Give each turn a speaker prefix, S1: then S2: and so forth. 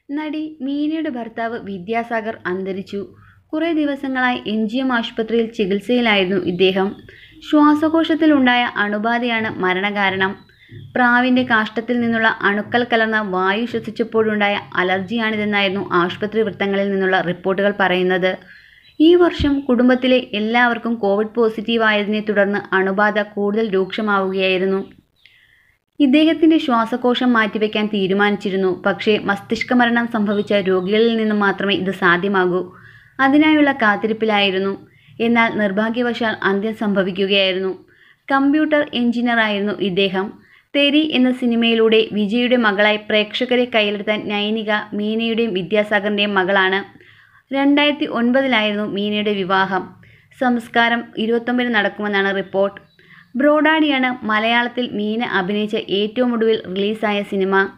S1: നടി മീനയുടെ ഭർത്താവ് വിദ്യാസാഗർ അന്തരിച്ചു. കുറേ ദിവസങ്ങളായി എം. ജി. എം ആശുപത്രിയിൽ ചികിത്സയിലായിരുന്നു ഇദ്ദേഹം. ശ്വാസകോശത്തിലുണ്ടായ അണുബാധയാണ് മരണകാരണം. പ്രാവിന്റെ കാഷ്ഠത്തിൽ നിന്നുള്ള അണുക്കൾ കലർന്ന വായു ശ്വസിച്ചപ്പോഴുണ്ടായ അലർജിയാണിതെന്നായിരുന്നു ആശുപത്രി വൃത്തങ്ങളിൽ നിന്നുള്ള റിപ്പോർട്ടുകൾ പറയുന്നത്. ഈ വർഷം കുടുംബത്തിലെ എല്ലാവർക്കും കോവിഡ് പോസിറ്റീവായതിനെ തുടർന്ന് അണുബാധ കൂടുതൽ രൂക്ഷമാവുകയായിരുന്നു. ഇദ്ദേഹത്തിന്റെ ശ്വാസകോശം മാറ്റിവയ്ക്കാൻ തീരുമാനിച്ചിരുന്നു. പക്ഷേ മസ്തിഷ്കമരണം സംഭവിച്ച രോഗികളിൽ നിന്ന് മാത്രമേ ഇത് സാധ്യമാകൂ. അതിനായുള്ള കാത്തിരിപ്പിലായിരുന്നു. എന്നാൽ നിർഭാഗ്യവശാൽ അന്ത്യം സംഭവിക്കുകയായിരുന്നു. കമ്പ്യൂട്ടർ എൻജിനീയറായിരുന്നു ഇദ്ദേഹം. തെരി എന്ന സിനിമയിലൂടെ വിജയ്യുടെ മകളായി പ്രേക്ഷകരെ കയ്യിലെടുത്ത നൈനിക മീനയുടെയും വിദ്യാസാഗറിന്റെയും മകളാണ്. രണ്ടായിരത്തി ഒൻപതിലായിരുന്നു മീനയുടെ വിവാഹം. സംസ്കാരം ഇരുപത്തൊമ്പതിന് നടക്കുമെന്നാണ് റിപ്പോർട്ട്. ബ്രോഡാഡിയാണ് മലയാളത്തിൽ മീന അഭിനയിച്ച ഏറ്റവുമൊടുവിൽ റിലീസായ സിനിമ.